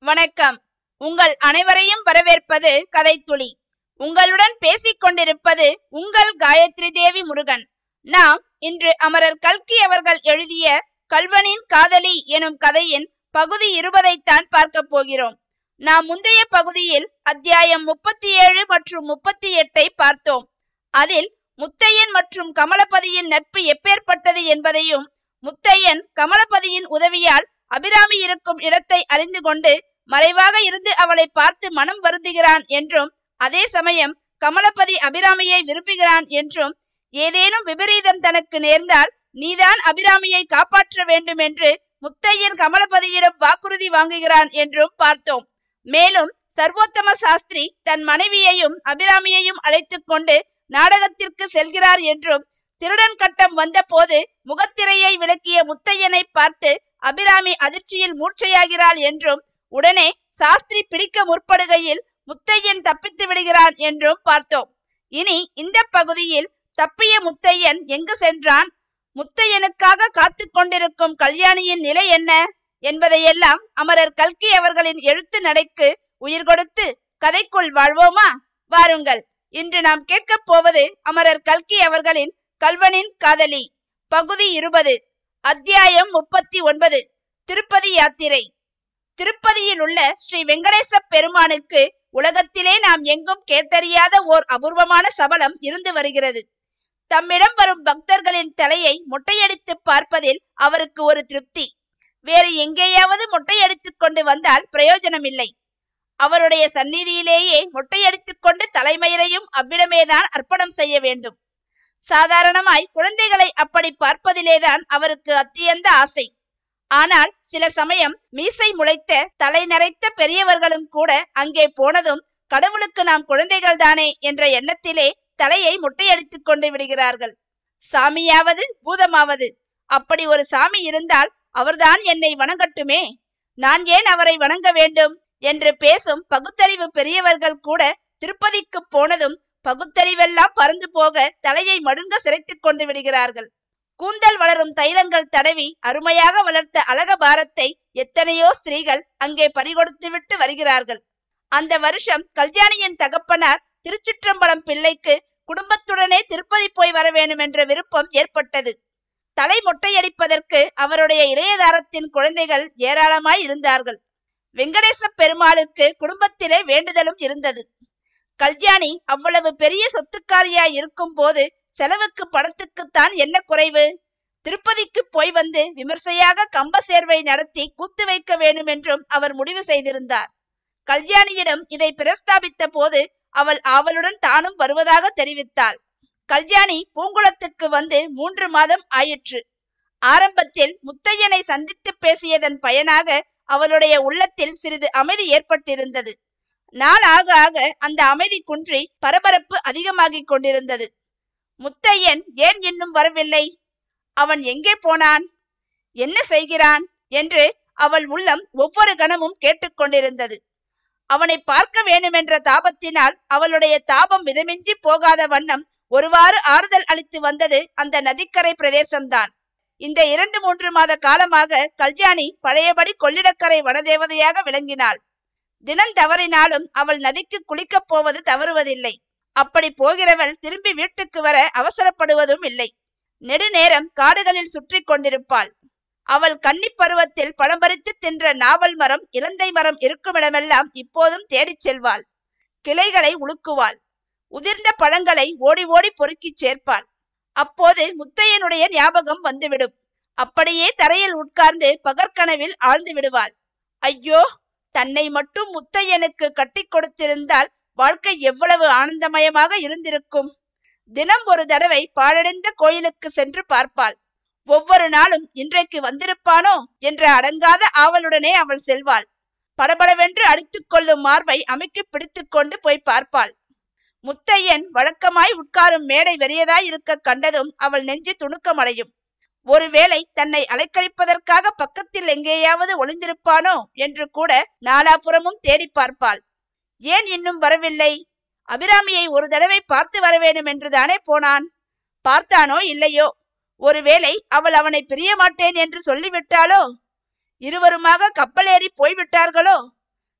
வணக்கம் உங்கள் அனைவரையும் வரவேற்பது கதைத்துளி உங்களுடன் பேசிக் கொண்டிருப்பது உங்கள் காயத்ரி தேவி முருகன் நாம் இன்று அமரர் கல்கி அவர்கள் எழுதிய கல்வனின் காதலி எனும் கதையின் பகுதி இருபதைத்தான் பார்க்க போகிறோம் நாம் முந்தைய பகுதியில் அத்தியாயம் முப்பத்தி ஏழு மற்றும் முப்பத்தி எட்டை பார்த்தோம் அதில் முத்தையன் மற்றும் கமலபதியின் நட்பு எப்பேற்பட்டது என்பதையும் முத்தையன் கமலபதியின் உதவியால் அபிராமி இருக்கும் இடத்தை அறிந்து கொண்டு மறைவாக இருந்து அவளை பார்த்து மனம் வருந்துகிறான் என்றும் அதே சமயம் கமலபதி அபிராமியை விரும்புகிறான் என்றும் ஏதேனும் விபரீதம் தனக்கு நேர்ந்தால் நீதான் அபிராமியை காப்பாற்ற வேண்டும் என்று முத்தையன் கமலபதியிடம் வாக்குறுதி வாங்குகிறான் என்றும் பார்த்தோம் மேலும் சர்வோத்தம சாஸ்திரி தன் மனைவியையும் அபிராமியையும் அழைத்து கொண்டு நாடகத்திற்கு செல்கிறார் என்றும் திருடன் கட்டம் வந்தபோது முகத்திரையை விளக்கிய முத்தையனை பார்த்து அபிராமி அதிர்ச்சியில் மூர்ச்சையாகிறாள் என்றும் உடனே சாஸ்திரி பிடிக்க முற்படுகையில் முத்தையன் தப்பித்து விடுகிறான் என்றும் பார்த்தோம் இனி இந்த பகுதியில் தப்பிய முத்தையன் எங்கு சென்றான் முத்தையனுக்காக காத்து கொண்டிருக்கும் கல்யாணியின் நிலை என்ன என்பதையெல்லாம் அமரர் கல்கி அவர்களின் எழுத்து நடைக்கு உயிர் கொடுத்து கதைக்குள் வாழ்வோமா வாருங்கள் இன்று நாம் கேட்கப் போவது அமரர் கல்கி அவர்களின் கல்வனின் காதலி பகுதி இருபது அத்தியாயம் முப்பத்தி ஒன்பது திருப்பதி யாத்திரை திருப்பதியில் உள்ள ஸ்ரீ வெங்கடேச பெருமானுக்கு உலகத்திலே நாம் எங்கும் கேட்டறியாத ஓர் அபூர்வமான சபலம் இருந்து வருகிறது தம்மிடம் வரும் பக்தர்களின் தலையை மொட்டையடித்து பார்ப்பதில் அவருக்கு ஒரு திருப்தி வேறு எங்கேயாவது மொட்டையடித்துக் கொண்டு வந்தால் பிரயோஜனமில்லை அவருடைய சந்நிதியிலேயே மொட்டையடித்துக் கொண்டு தலைமயிரையும் அவ்விடமேதான் அர்ப்பணம் செய்ய வேண்டும் சாதாரணமாய் குழந்தைகளை அப்படி பார்ப்பதிலேதான் அவருக்கு அத்தியந்த ஆசை ஆனால் சில சமயம் மீசை முளைத்த தலை நரைத்த பெரியவர்களும் கூட அங்கே போனதும் கடவுளுக்கு நாம் குழந்தைகள் தானே என்ற எண்ணத்திலே தலையை முட்டையடித்துக் கொண்டு விடுகிறார்கள் சாமியாவது பூதமாவது அப்படி ஒரு சாமி இருந்தால் அவர்தான் என்னை வணங்கட்டுமே நான் ஏன் அவரை வணங்க வேண்டும் என்று பேசும் பகுத்தறிவு பெரியவர்கள் கூட திருப்பதிக்கு போனதும் பகுத்தறிவெல்லாம் பறந்து போக தலையை மடுங்க சிரைத்துக் கொண்டு விடுகிறார்கள் கூந்தல் வளரும் தைலங்கள் தடவி அருமையாக வளர்த்த அழக பாரத்தை எத்தனையோ ஸ்திரீகள் அங்கே பறிகொடுத்து விட்டு வருகிறார்கள் அந்த வருஷம் கல்யாணியின் தகப்பனார் திருச்சிற்றம்பலம் பிள்ளைக்கு குடும்பத்துடனே திருப்பதி போய் வர வேண்டும் என்ற விருப்பம் ஏற்பட்டது தலை மொட்டையடிப்பதற்கு அவருடைய இளையதாரத்தின் குழந்தைகள் ஏராளமாய் இருந்தார்கள் வெங்கடேச பெருமாளுக்கு குடும்பத்திலே வேண்டுதலும் இருந்தது கல்யாணி அவ்வளவு பெரிய சொத்துக்காரியாய் இருக்கும் போது செலவுக்கு பணத்துக்குத்தான் என்ன குறைவு திருப்பதிக்கு போய் வந்து விமர்சையாக கம்ப சேர்வை நடத்தி கூத்து வைக்க வேண்டும் என்றும் அவர் முடிவு செய்திருந்தார் கல்யாணியிடம் இதை பிரஸ்தாபித்த போது அவள் ஆவலுடன் தானும் வருவதாக தெரிவித்தாள் கல்யாணி பூங்குளத்துக்கு வந்து மூன்று மாதம் ஆயிற்று ஆரம்பத்தில் முத்தையனை சந்தித்து பேசியதன் பயனாக அவளுடைய உள்ளத்தில் சிறிது அமைதி ஏற்பட்டிருந்தது நாள் ஆக ஆக அந்த அமைதி குன்றி பரபரப்பு அதிகமாகிக் கொண்டிருந்தது முத்தையன் ஏன் இன்னும் வரவில்லை அவன் எங்கே போனான் என்ன செய்கிறான் என்று அவள் உள்ளம் ஒவ்வொரு கணமும் கேட்டுக்கொண்டிருந்தது அவனை பார்க்க வேண்டுமென்ற தாபத்தினால் அவளுடைய தாபம் மிதமின்றி போகாத வண்ணம் ஒருவாறு ஆறுதல் அளித்து வந்தது அந்த நதிக்கரை பிரதேசம்தான் இந்த இரண்டு மூன்று மாத காலமாக கல்யாணி பழையபடி கொள்ளிடக்கரை வனதேவதையாக விளங்கினாள் தினம் தவறினாலும் அவள் நதிக்கு குளிக்கப் போவது தவறுவதில்லை அப்படி போகிறவள் திரும்பி வீட்டுக்கு வர அவசரப்படுவதும் இல்லை நெடுநேரம் காடுகளில் சுற்றி கொண்டிருப்பாள் அவள் கன்னி பருவத்தில் பழம் பறித்து தின்ற நாவல் மரம் இலந்தை மரம் இருக்குமிடமெல்லாம் இப்போதும் தேடிச் செல்வாள் கிளைகளை உழுக்குவாள் உதிர்ந்த பழங்களை ஓடி ஓடி பொறுக்கிச் சேர்ப்பாள் அப்போது முத்தையனுடைய ஞாபகம் வந்துவிடும் அப்படியே தரையில் உட்கார்ந்து பகற்கனவில் ஆழ்ந்து விடுவாள் ஐயோ தன்னை மட்டும் முத்தையனுக்கு கட்டி கொடுத்திருந்தால் வாழ்க்கை எவ்வளவு ஆனந்தமயமாக இருந்திருக்கும் தினம் ஒரு தடவை பாழடைந்த கோயிலுக்கு சென்று பார்ப்பாள் ஒவ்வொரு நாளும் இன்றைக்கு வந்திருப்பானோ என்ற அடங்காத ஆவலுடனே அவள் செல்வாள் படபடவென்று அடித்துக் கொள்ளும் மார்பை அமைக்கி பிடித்துக் கொண்டு போய் பார்ப்பாள் முத்தையன் வழக்கமாய் உட்காரும் மேடை வெறியதாய் இருக்க கண்டதும் அவள் நெஞ்சு துணுக்கமடையும் ஒருவேளை தன்னை அலைக்கழிப்பதற்காக பக்கத்தில் எங்கேயாவது ஒளிந்திருப்பானோ என்று கூட நாலாபுறமும் தேடி பார்ப்பாள் ஏன் இன்னும் வரவில்லை அபிராமியை ஒரு தடவை பார்த்து வர வேண்டும் என்றுதானே போனான் பார்த்தானோ இல்லையோ ஒருவேளை அவள் அவனை பிரிய மாட்டேன் என்று சொல்லிவிட்டாளோ இருவருமாக கப்பலேறி போய்விட்டார்களோ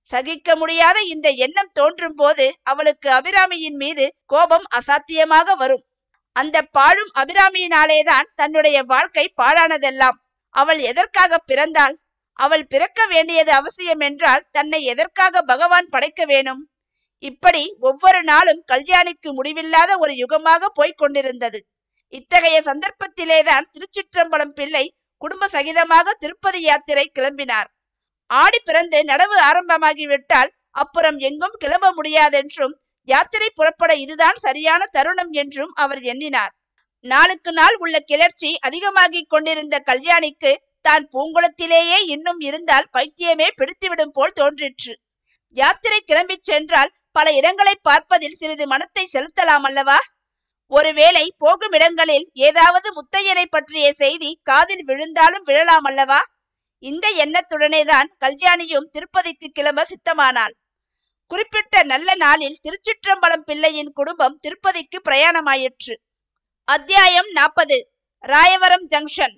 சகிக்க முடியாத இந்த எண்ணம் தோன்றும் போது அவளுக்கு அபிராமியின் மீது கோபம் அசாத்தியமாக வரும் அந்த பாழும் அபிராமியினாலேதான் தன்னுடைய வாழ்க்கை பாழானதெல்லாம் அவள் எதற்காக பிறந்தாள் அவள் பிறக்க வேண்டியது அவசியம் என்றால் தன்னை எதற்காக பகவான் படைக்க வேணும் இப்படி ஒவ்வொரு நாளும் கல்யாணிக்கு முடிவில்லாத ஒரு யுகமாக போய்க் கொண்டிருந்தது இத்தகைய சந்தர்ப்பத்திலேதான் திருச்சிற்றம்பலம் பிள்ளை குடும்ப சகிதமாக திருப்பதி யாத்திரை கிளம்பினார் ஆடி பிறந்து நடவு ஆரம்பமாகிவிட்டால் அப்புறம் எங்கும் கிளம்ப முடியாதென்றும் யாத்திரை புறப்பட இதுதான் சரியான தருணம் என்றும் அவர் எண்ணினார் நாளுக்கு நாள் உள்ள கிளர்ச்சி அதிகமாகிக் கொண்டிருந்த கல்யாணிக்கு தான் பூங்குளத்திலேயே இன்னும் இருந்தால் பைத்தியமே பிடித்துவிடும் போல் தோன்றிற்று யாத்திரை கிளம்பிச் சென்றால் பல இடங்களை பார்ப்பதில் சிறிது மனத்தை செலுத்தலாம் அல்லவா ஒருவேளை போகும் இடங்களில் ஏதாவது முத்தையனை பற்றிய செய்தி காதில் விழுந்தாலும் விழலாம் அல்லவா இந்த எண்ணத்துடனேதான் கல்யாணியும் திருப்பதிக்கு கிளம்ப சித்தமானாள் குறிப்பிட்ட நல்ல நாளில் திருச்சிற்றம்பலம் பிள்ளையின் குடும்பம் திருப்பதிக்கு பிரயாணமாயிற்று அத்தியாயம் நாற்பது ராயவரம் ஜங்ஷன்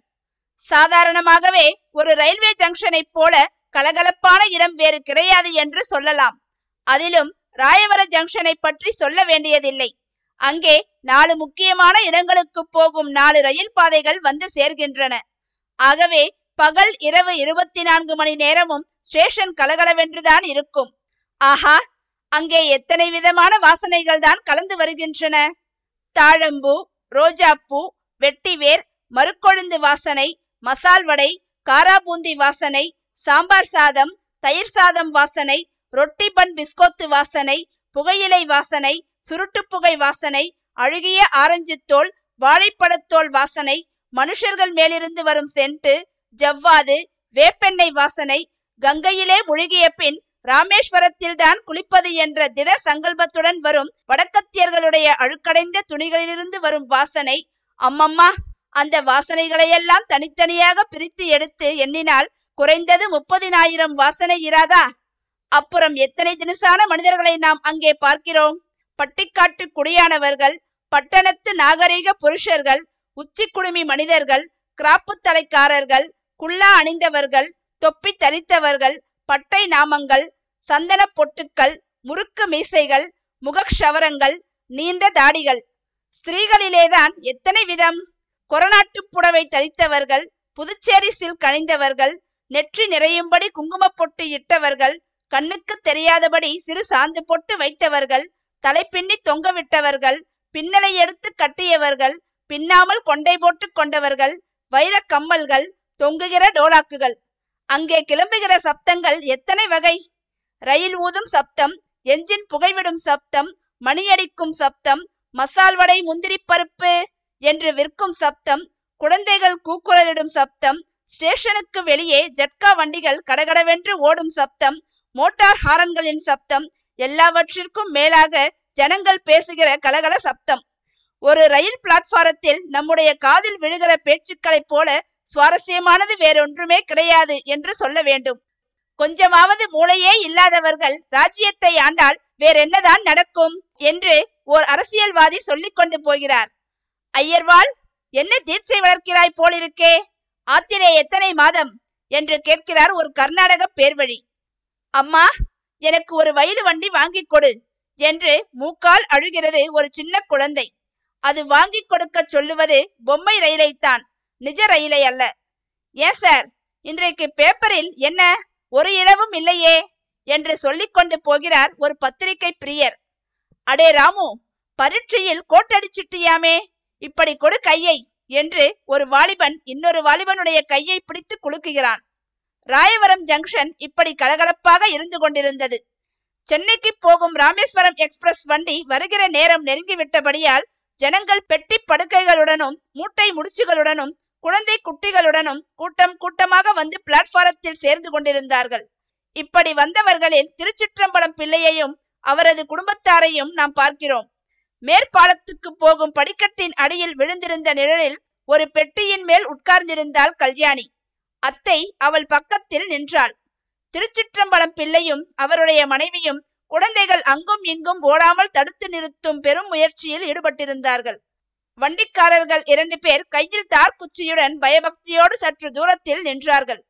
சாதாரணமாகவே ஒரு ரயில்வே ஜங்ஷனை போல கலகலப்பான இடம் வேறு கிடையாது என்று சொல்லலாம் அதிலும் ராயவர ஜங்ஷனை பற்றி சொல்ல வேண்டியதில்லை அங்கே நாலு முக்கியமான இடங்களுக்கு போகும் நாலு ரயில் பாதைகள் வந்து சேர்கின்றன ஆகவே பகல் இரவு இருபத்தி நான்கு மணி நேரமும் ஸ்டேஷன் கலகலவென்றுதான் இருக்கும் ஆஹா அங்கே எத்தனை விதமான வாசனைகள் தான் கலந்து வருகின்றன தாழம்பூ ரோஜாப்பூ வெட்டிவேர் மறுக்கொழுந்து வாசனை மசால் வடை காராபூந்தி வாசனை சாம்பார் சாதம் தயிர் சாதம் வாசனை ரொட்டி பன் பிஸ்கோத்து வாசனை புகையிலை வாசனை சுருட்டு புகை வாசனை அழுகிய ஆரஞ்சு தோல் வாழைப்பழத்தோல் வாசனை மனுஷர்கள் மேலிருந்து வரும் சென்ட்டு ஜவ்வாது வேப்பெண்ணெய் வாசனை கங்கையிலே முழுகிய பின் ராமேஸ்வரத்தில் தான் குளிப்பது என்ற திட சங்கல்பத்துடன் வரும் வடக்கத்தியர்களுடைய அழுக்கடைந்த துணிகளிலிருந்து வரும் வாசனை அம்மம்மா அந்த வாசனைகளையெல்லாம் தனித்தனியாக பிரித்து எடுத்து எண்ணினால் குறைந்தது முப்பதினாயிரம் வாசனை இராதா அப்புறம் எத்தனை தினசான மனிதர்களை நாம் அங்கே பார்க்கிறோம் பட்டிக்காட்டு குடியானவர்கள் பட்டணத்து நாகரீக புருஷர்கள் உச்சி குடுமி மனிதர்கள் கிராப்பு தலைக்காரர்கள் குல்லா அணிந்தவர்கள் தொப்பி தரித்தவர்கள் பட்டை நாமங்கள் சந்தன பொட்டுக்கள் முறுக்கு மீசைகள் முகக்ஷவரங்கள் நீண்ட தாடிகள் ஸ்திரீகளிலேதான் எத்தனை விதம் கொரநாட்டு புடவை தரித்தவர்கள் புதுச்சேரி சில் கணிந்தவர்கள் நெற்றி நிறையும்படி குங்குமப் பொட்டு இட்டவர்கள் கண்ணுக்கு தெரியாதபடி சிறு சாந்து பொட்டு வைத்தவர்கள் தலை பின்னி தொங்க விட்டவர்கள் பின்னலை எடுத்து கட்டியவர்கள் பின்னாமல் கொண்டை போட்டு கொண்டவர்கள் வைரக் கம்மல்கள் தொங்குகிற டோலாக்குகள் அங்கே கிளம்புகிற சப்தங்கள் எத்தனை வகை ரயில் ஊதும் சப்தம் எஞ்சின் புகைவிடும் சப்தம் மணியடிக்கும் சப்தம் மசால் வடை முந்திரி பருப்பு என்று விற்கும் சப்தம் குழந்தைகள் கூக்குரலிடும் சப்தம் ஸ்டேஷனுக்கு வெளியே ஜட்கா வண்டிகள் கடகடவென்று ஓடும் சப்தம் மோட்டார் ஹாரன்களின் சப்தம் எல்லாவற்றிற்கும் மேலாக ஜனங்கள் பேசுகிற கலகல சப்தம் ஒரு ரயில் பிளாட்பாரத்தில் நம்முடைய காதில் விழுகிற பேச்சுக்களைப் போல சுவாரஸ்யமானது வேறொன்றுமே கிடையாது என்று சொல்ல வேண்டும் கொஞ்சமாவது மூளையே இல்லாதவர்கள் ராஜ்யத்தை ஆண்டால் வேறென்னதான் நடக்கும் என்று ஓர் அரசியல்வாதி சொல்லிக் கொண்டு போகிறார் ஐயர்வாள் என்ன தீட்சை வளர்க்கிறாய் போலிருக்கே ஆத்திரே எத்தனை மாதம் என்று கேட்கிறார் ஒரு கர்நாடக பேர்வழி அம்மா எனக்கு ஒரு வயலு வண்டி வாங்கி கொடு என்று மூக்கால் அழுகிறது ஒரு சின்ன குழந்தை அது வாங்கி கொடுக்க சொல்லுவது பொம்மை ரயிலைத்தான் நிஜ ரயிலை அல்ல ஏன் சார் இன்றைக்கு பேப்பரில் என்ன ஒரு இழவும் இல்லையே என்று சொல்லிக் கொண்டு போகிறார் ஒரு பத்திரிகை பிரியர் அடே ராமு பரீட்சையில் கோட்டடிச்சிட்டியாமே இப்படி கொடு கையை என்று ஒரு வாலிபன் இன்னொரு வாலிபனுடைய கையை பிடித்து குலுக்குகிறான் ராயவரம் ஜங்ஷன் இப்படி கலகலப்பாக இருந்து கொண்டிருந்தது சென்னைக்கு போகும் ராமேஸ்வரம் எக்ஸ்பிரஸ் வண்டி வருகிற நேரம் நெருங்கிவிட்டபடியால் ஜனங்கள் பெட்டி படுக்கைகளுடனும் மூட்டை முடிச்சுகளுடனும் குழந்தை குட்டிகளுடனும் கூட்டம் கூட்டமாக வந்து பிளாட்பாரத்தில் சேர்ந்து கொண்டிருந்தார்கள் இப்படி வந்தவர்களில் திருச்சிற்றம்பலம் பிள்ளையையும் அவரது குடும்பத்தாரையும் நாம் பார்க்கிறோம் மேற்பாலத்துக்கு போகும் படிக்கட்டின் அடியில் விழுந்திருந்த நிழலில் ஒரு பெட்டியின் மேல் உட்கார்ந்திருந்தாள் கல்யாணி அத்தை அவள் பக்கத்தில் நின்றாள் திருச்சிற்றம்பலம் பிள்ளையும் அவருடைய மனைவியும் குழந்தைகள் அங்கும் இங்கும் ஓடாமல் தடுத்து நிறுத்தும் பெரும் முயற்சியில் ஈடுபட்டிருந்தார்கள் வண்டிக்காரர்கள் இரண்டு பேர் கையில் தார்குச்சியுடன் பயபக்தியோடு சற்று தூரத்தில் நின்றார்கள்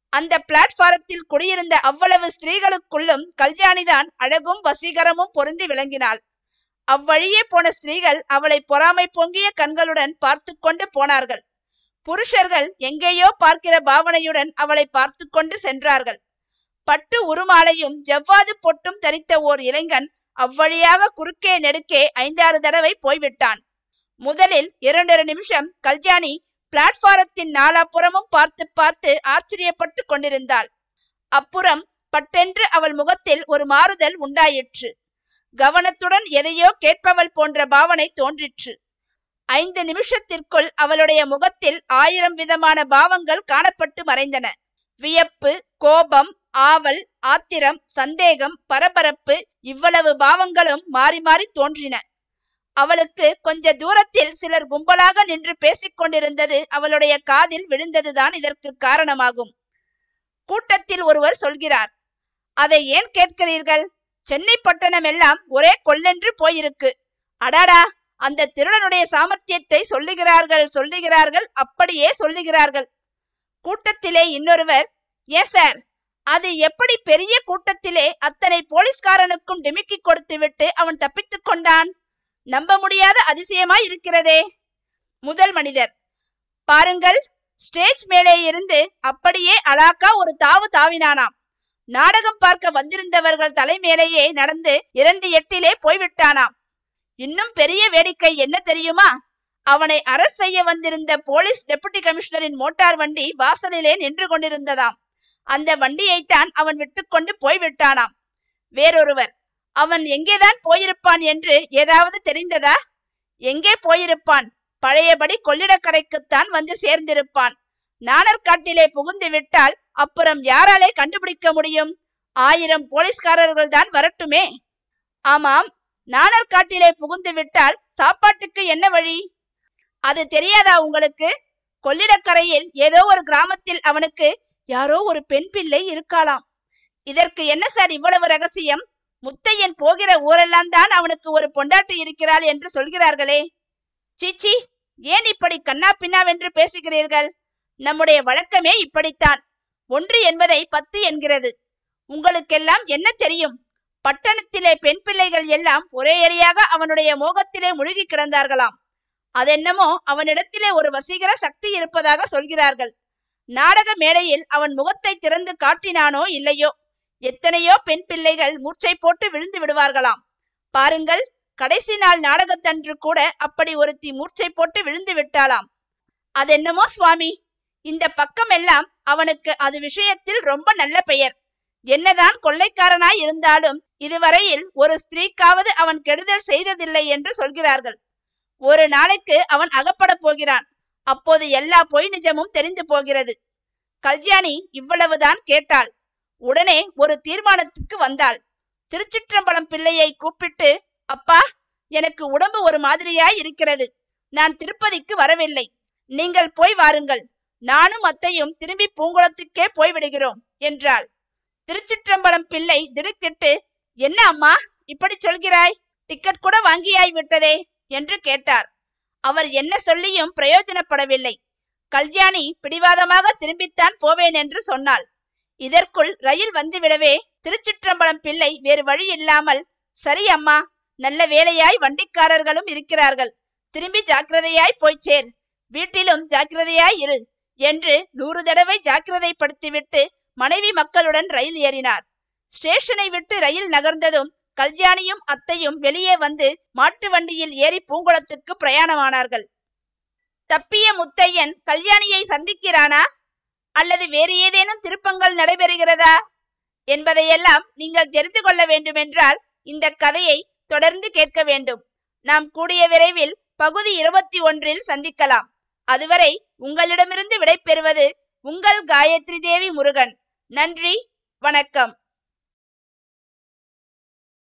அந்த பிளாட்பாரத்தில் குடியிருந்த அவ்வளவு ஸ்திரீகளுக்குள்ளும் கல்யாணிதான் அழகும் வசீகரமும் பொருந்தி விளங்கினாள் அவ்வழியே போன ஸ்திரீகள் அவளை பொறாமை பொங்கிய கண்களுடன் பார்த்து கொண்டு போனார்கள் புருஷர்கள் எங்கேயோ பார்க்கிற பாவனையுடன் அவளை பார்த்து கொண்டு சென்றார்கள் பட்டு உருமாலையும் ஜவ்வாது பொட்டும் தரித்த ஓர் இளைஞன் அவ்வழியாக குறுக்கே நெடுக்கே ஐந்தாறு தடவை போய்விட்டான் முதலில் இரண்டரை நிமிஷம் கல்யாணி பிளாட்பாரத்தின் நாலாபுறமும் பார்த்து பார்த்து ஆச்சரியப்பட்டு கொண்டிருந்தாள் அப்புறம் பட்டென்று அவள் முகத்தில் ஒரு மாறுதல் உண்டாயிற்று கவனத்துடன் எதையோ கேட்பவள் போன்ற பாவனை தோன்றிற்று ஐந்து நிமிஷத்திற்குள் அவளுடைய முகத்தில் ஆயிரம் விதமான பாவங்கள் காணப்பட்டு மறைந்தன வியப்பு கோபம் ஆவல் ஆத்திரம் சந்தேகம் பரபரப்பு இவ்வளவு பாவங்களும் மாறி மாறி தோன்றின அவளுக்கு கொஞ்ச தூரத்தில் சிலர் கும்பலாக நின்று பேசிக் கொண்டிருந்தது அவளுடைய காதில் விழுந்ததுதான் இதற்கு காரணமாகும் கூட்டத்தில் ஒருவர் சொல்கிறார் அதை ஏன் கேட்கிறீர்கள் சென்னை பட்டணம் எல்லாம் ஒரே கொல்லென்று போயிருக்கு அடாடா அந்த திருடனுடைய சாமர்த்தியத்தை சொல்லுகிறார்கள் சொல்லுகிறார்கள் அப்படியே சொல்லுகிறார்கள் கூட்டத்திலே இன்னொருவர் ஏன் சார் அது எப்படி பெரிய கூட்டத்திலே அத்தனை போலீஸ்காரனுக்கும் டிமிக்கி கொடுத்து விட்டு அவன் தப்பித்துக் கொண்டான் நம்ப முடியாத அதிசயமாய் இருக்கிறதே முதல் மனிதர் பாருங்கள் ஸ்டேஜ் மேலே இருந்து அப்படியே அலாக்கா ஒரு தாவு தாவினானாம் நாடகம் பார்க்க வந்திருந்தவர்கள் தலைமேலேயே நடந்து இரண்டு எட்டிலே போய்விட்டானாம் இன்னும் பெரிய வேடிக்கை என்ன தெரியுமா அவனை அரஸ்ட் செய்ய வந்திருந்த போலீஸ் டெபுட்டி கமிஷனரின் மோட்டார் வண்டி வாசலிலே நின்று கொண்டிருந்ததாம் அந்த வண்டியைத்தான் அவன் விட்டுக்கொண்டு போய்விட்டானாம் வேறொருவர் அவன் எங்கேதான் போயிருப்பான் என்று ஏதாவது தெரிந்ததா எங்கே போயிருப்பான் பழையபடி கொள்ளிடக்கரைக்குத்தான் வந்து சேர்ந்திருப்பான் நாணர்காட்டிலே புகுந்து விட்டால் அப்புறம் யாராலே கண்டுபிடிக்க முடியும் ஆயிரம் போலீஸ்காரர்கள் தான் வரட்டுமே ஆமாம் நாணர்காட்டிலே புகுந்து விட்டால் சாப்பாட்டுக்கு என்ன வழி அது தெரியாதா உங்களுக்கு கொள்ளிடக்கரையில் ஏதோ ஒரு கிராமத்தில் அவனுக்கு யாரோ ஒரு பெண் பிள்ளை இருக்காளாம் இதற்கு என்ன சார் இவ்வளவு ரகசியம் முத்தையன் போகிற ஊரெல்லாம் தான் அவனுக்கு ஒரு பொண்டாட்டி இருக்கிறாள் என்று சொல்கிறார்களே சீச்சி ஏன் இப்படி கண்ணா பின்னாவென்று பேசுகிறீர்கள் நம்முடைய வழக்கமே இப்படித்தான் ஒன்று என்பதை பத்து என்கிறது உங்களுக்கெல்லாம் என்ன தெரியும் பட்டணத்திலே பெண் பிள்ளைகள் எல்லாம் ஒரே அடியாக அவனுடைய மோகத்திலே முழுகி கிடந்தார்களாம் அதென்னமோ அவனிடத்திலே ஒரு வசீகர சக்தி இருப்பதாக சொல்கிறார்கள் நாடக மேடையில் அவன் முகத்தை திறந்து காட்டினானோ இல்லையோ எத்தனையோ பெண் பிள்ளைகள் மூச்சை போட்டு விழுந்து விடுவார்களாம் பாருங்கள் கடைசி நாள் நாடகத்தன்று கூட அப்படி ஒருத்தி மூர்ச்சை போட்டு விழுந்து விட்டாளாம் அதென்னமோ சுவாமி இந்த பக்கம் எல்லாம் அவனுக்கு அது விஷயத்தில் ரொம்ப நல்ல பெயர் என்னதான் கொள்ளைக்காரனாய் இருந்தாலும் இதுவரையில் ஒரு ஸ்திரீக்காவது அவன் கெடுதல் செய்ததில்லை என்று சொல்கிறார்கள் ஒரு நாளைக்கு அவன் அகப்பட போகிறான் அப்போது எல்லா பொய் நிஜமும் தெரிந்து போகிறது கல்யாணி இவ்வளவுதான் கேட்டாள் உடனே ஒரு தீர்மானத்துக்கு வந்தாள் திருச்சிற்றம்பலம் பிள்ளையை கூப்பிட்டு அப்பா எனக்கு உடம்பு ஒரு மாதிரியாய் இருக்கிறது நான் திருப்பதிக்கு வரவில்லை நீங்கள் போய் வாருங்கள் நானும் அத்தையும் திரும்பி பூங்குளத்துக்கே போய்விடுகிறோம் என்றாள் திருச்சிற்றம்பலம் பிள்ளை திடுக்கிட்டு என்ன அம்மா இப்படி சொல்கிறாய் டிக்கெட் கூட வாங்கியாய் விட்டதே என்று கேட்டார் அவர் என்ன சொல்லியும் பிரயோஜனப்படவில்லை கல்யாணி பிடிவாதமாக திரும்பித்தான் போவேன் என்று சொன்னாள் இதற்குள் ரயில் வந்துவிடவே திருச்சிற்றம்பலம் பிள்ளை வேறு வழி இல்லாமல் சரி அம்மா நல்ல வேலையாய் வண்டிக்காரர்களும் இருக்கிறார்கள் திரும்பி ஜாக்கிரதையாய் போய் சேர் வீட்டிலும் ஜாக்கிரதையாய் இரு என்று நூறு தடவை ஜாக்கிரதைப்படுத்திவிட்டு மனைவி மக்களுடன் ரயில் ஏறினார் ஸ்டேஷனை விட்டு ரயில் நகர்ந்ததும் கல்யாணியும் அத்தையும் வெளியே வந்து மாட்டு வண்டியில் ஏறி பூங்குளத்துக்கு பிரயாணமானார்கள் தப்பிய முத்தையன் கல்யாணியை சந்திக்கிறானா அல்லது வேறு ஏதேனும் திருப்பங்கள் நடைபெறுகிறதா என்பதையெல்லாம் நீங்கள் தெரிந்து கொள்ள வேண்டுமென்றால் இந்த கதையை தொடர்ந்து கேட்க வேண்டும் நாம் கூடிய விரைவில் பகுதி இருபத்தி ஒன்றில் சந்திக்கலாம் அதுவரை உங்களிடமிருந்து விடைபெறுவது உங்கள் காயத்ரி தேவி முருகன் நன்றி வணக்கம்